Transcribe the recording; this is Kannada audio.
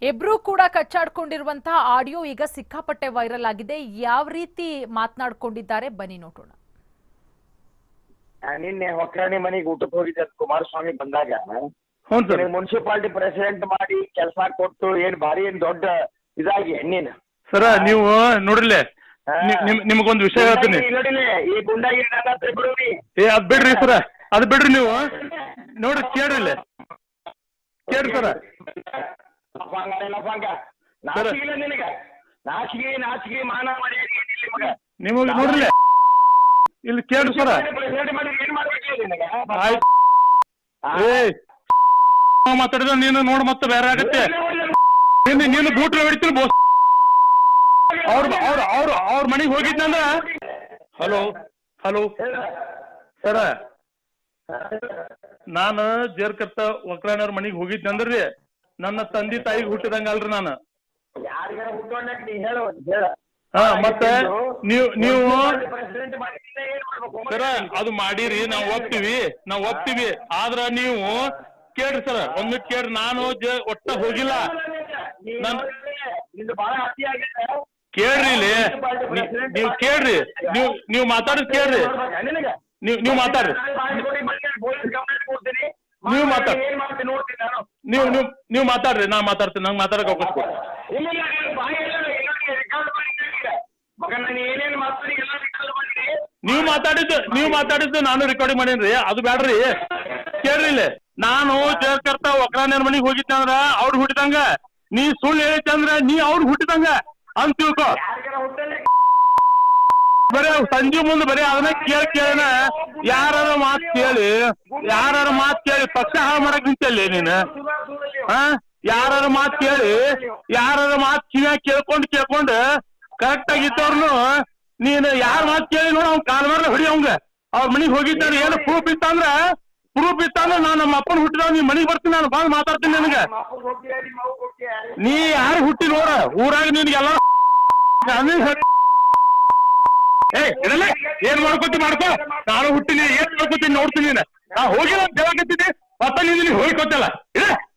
ಇಬ್ರು ಕೂಡ ಕಚ್ಚಾಡ್ಕೊಂಡಿರುವಂತಹ ಆಡಿಯೋ ಈಗ ಸಿಕ್ಕಾಪಟ್ಟೆ ವೈರಲ್ ಆಗಿದೆ ಯಾವ ರೀತಿ ಮಾತನಾಡ್ಕೊಂಡಿದ್ದಾರೆ ಬನ್ನಿ ನೋಡೋಣ ಆ, ನಿನ್ನೆ ಹೊಕ್ರಾಣಿ ಮನೆಗೆ ಊಟಕ್ಕೆ ಹೋಗಿದ್ದೆ ಅಂತ ಕುಮಾರಸ್ವಾಮಿ ಬಂದಾಗ ಹ್ಞೂ ಸರ್ ಮುನ್ಸಿಪಾಲಿಟಿ ಪ್ರೆಸಿಡೆಂಟ್ ಮಾಡಿ ಕೆಲಸ ಕೊಟ್ಟು ಏನ್ ಭಾರಿ ಏನ್ ದೊಡ್ಡ ಇದಾಗಿ ನೀನ್ ಸರ ನೀವು ನೋಡ್ರಿಲೆ ನಿ- ನಿಮ್ ನಿಮ್ಗೊಂದು ವಿಷಯ ಹೇಳ್ತೀನಿ ನೋಡಿಲಿ ಈ ಗುಂಡಾಗಿರಿ ನನ್ನ ಹತ್ರ ಬಿಡುವಿ ಏ ಅದ್ ಬಿಡ್ರಿ ಸರ ಅದ್ ಬಿಡ್ರಿ ನೀವು ನೋಡ್ರಿ ಕೇಳ್ರಿ ಇಲ್ಲಿ ಕೇಳ್ರಿ ಸರ ಲಫಂಗ ಲಫಂಗ ನಾಚಿಗಿಲ್ಲ ನಿನಗ ನಾಚಿಗೆ ನಾಚಿಗೆ ಮಾನ ಮಾಡಿ ಏನಿಲ್ಲ ಮಗ ನಿಮಗೆ ನೋಡ್ರಿಲೆ ಇಲ್ಲಿ ಕೇಳ್ರಿ ಸರ ಪ್ರೆಸಿಡೆಂಟ್ ಮಾಡಿ ಏನ್ ಮಾಡ್ಬೇಕು ನಿನಗ ಆಯ್ತು ಏ ಮಾತಾಡಿದ್ರೆ ನೀನು ನೋಡ್ ಮತ್ತೆ ಬೇರೆ ಆಗತ್ತೆ ನೀನು ನೀನು ಬೂಟ್ಲ ಹೊಡಿತೀನಿ ಬೋಸ್ ಅವ್ರ ಅವ್ರ ಅವ್ರ ಅವ್ರ ಮನೆಗೆ ಹೋಗಿದ್ನಂದ್ರ ಹಲೋ ಹಲೋ ಸರ ನಾನು ಜೇರ್ಕರ್ತ ಒಕ್ರಾಣವ್ರ ಮನೆಗೆ ಹೋಗಿದ್ನಂದ್ರಿ ನನ್ನ ತಂದೆ ತಾಯಿಗೆ ಹುಟ್ಟಿದಂಗ ಅಲ್ರಿ ನಾನು ಯಾರಿಗಾರ ಹುಟ್ಟೋಣಕ್ ನೀ ಹೇಳು ಹೇಳ ಹಾ ಮತ್ತೆ ನೀವು ನೀವು ಪ್ರೆಸಿಡೆಂಟ್ ಮಾಡಿದ್ರೆ ಏನ್ ಮಾಡ್ಬೇಕು ಸರ ಅದು ಮಾಡಿರಿ ನಾವು ಒಪ್ತೀವಿ ನಾವು ಒಪ್ತೀವಿ ಆದ್ರ ನೀವು ಕೇಳ್ರಿ ಸರ ಒಮ್ಮೆ ಕೇಳ್ರಿ ನಾನು ಜ ಒಟ್ಟ ಹೋಗಿಲ್ಲ ನಾನ್- ನಿಂದು ಬಹಳ ಅತಿ ಆಗಿದೆ ಕೇಳ್ರಿ ಇಲ್ಲಿ ನೀ- ನೀವು ಕೇಳ್ರಿ ನೀವು ನೀವು ಮಾತಾಡೋದು ಕೇಳ್ರಿ ನೀವು ನೀವು ಮಾತಾಡ್ರಿ ನೀವು ಮಾತಾಡ್- ಏನ್ ಮಾಡ್ತೀನಿ ನೋಡ್ತೀನಿ ನಾನು ನೀವು ನೀವು ನೀವು ಮಾತಾಡ್ರಿ ನಾ ಮಾತಾಡ್ತೀನಿ ನಂಗೆ ಮಾತಾಡಕ್ ಅವಕಾಶ ಕೊಡಿ ಇಲ್ಲ ಇಲ್ಲ ನಾನು ಬಾಯಿ ಎಲ್ಲ ಎಲ್ಲರಿಗೆ ರೆಕಾರ್ಡ್ ಮಾಡಿದ್ದೀನಿ ಮಗ ನಾನು ಏನೇನು ಮಾತಾಡಿ ಎಲ್ಲ ರೆಕಾರ್ಡ್ ಮಾಡಿದ್ದೀನಿ ನೀವು ಮಾತಾಡಿದ್ದು ನೀವು ಮಾತಾಡಿದ್ದು ನಾನು ರೆಕಾರ್ಡಿಂಗ್ ಮಾಡೇನ್ರಿ ಅದು ಬ್ಯಾಡ್ರಿ ಕೇಳ್ರಿ ಇಲ್ಲಿ ನಾನು ಜಯಕರ್ತ ಒಕ್ರಾನೇರ್ ಮನೆಗೆ ಹೋಗಿದ್ದಂದ್ರ ಅವ್ರು ಹುಟ್ಟಿದಂಗ ನೀ ಸುಳ್ಳು ಹೇಳಿದ್ದಂದ್ರ ನೀ ಅವ್ರು ಹುಟ್ಟಿದಂಗ ಅಂತ ತಿಳ್ಕೊ ಯಾರಿಗಾರ ಹುಟ್ಟಲ್ಲಿ ಬರೇ ಸಂಜೆ ಮುಂದೆ ಬರೀ ಅದನ್ನ ಕೇಳಿ ಕೇಳನ ಯಾರ ಮಾತು ಕೇಳಿ ಯಾರ ಮಾತು ಕೇಳಿ ಪಕ್ಷ ಹಾಳು ಮಾಡಕ್ ನಿಂತಲ್ಲಿ ನೀನು ಹಾ ಯಾರ ಮಾತು ಕೇಳಿ ಯಾರ ಮಾತು ಕಿವಿಯಾಗ ಕೇಳ್ಕೊಂಡು ಕೇಳ್ಕೊಂಡು ಕರೆಕ್ಟ್ ಆಗಿದ್ದವ್ರನ್ನು ನೀನು ಯಾರ ಮಾತು ಕೇಳಿ ನೋಡ ಅವ್ನ ಕಾಲ್ ಮಾರ ಹೊಡಿ ಅವಂಗ ಅವ್ರ ಮನೆಗೆ ಹೋಗಿದ್ದಾನೆ ಏನು ಪ್ರೂಫ್ ಇತ್ತಂದ್ರ ಪ್ರೂಫ್ ಇತ್ತಂದ್ರ ನಾನು ನಮ್ಮ ಅಪ್ಪನ ಹುಟ್ಟಿದ ನೀ ಮನೆಗೆ ಬರ್ತೀನಿ ನಾನು ಬಂದು ಮಾತಾಡ್ತೀನಿ ನಿನಗೆ ನಿಮ್ಮ ಅಪ್ಪಗೆ ಹೋಗ್ತೀಯ ನಿಮ್ಮ ಅವ್ಗೆ ಹೋಗ್ತೀಯ ನೀ ಯಾರು ಹುಟ್ಟಿ ನೋಡ ಊರಾಗ ನಿನ್ಗೆಲ್ಲ ನಾನೇ ಹೇಳ್- ಏ ಇಡಲೇ ಏನ್ ಮಾಡ್ಕೊತಿ ಮಾಡ್ಕೋ ನಾನು ಹುಟ್ಟಿನಿ ಏನ್ ಮಾಡ್ಕೊತೀನಿ ನೋಡ್ತೀನಿ ನೀನು ನಾ ಹೋಗಿಲ್ಲ ಅಂತ ಹೇಳಕತ್ತಿದ್ದೆ ಮತ್ತೆ ನೀನು ಹೋಗಿ ಕೊಟ್ಟಲ್ಲ ಇಡ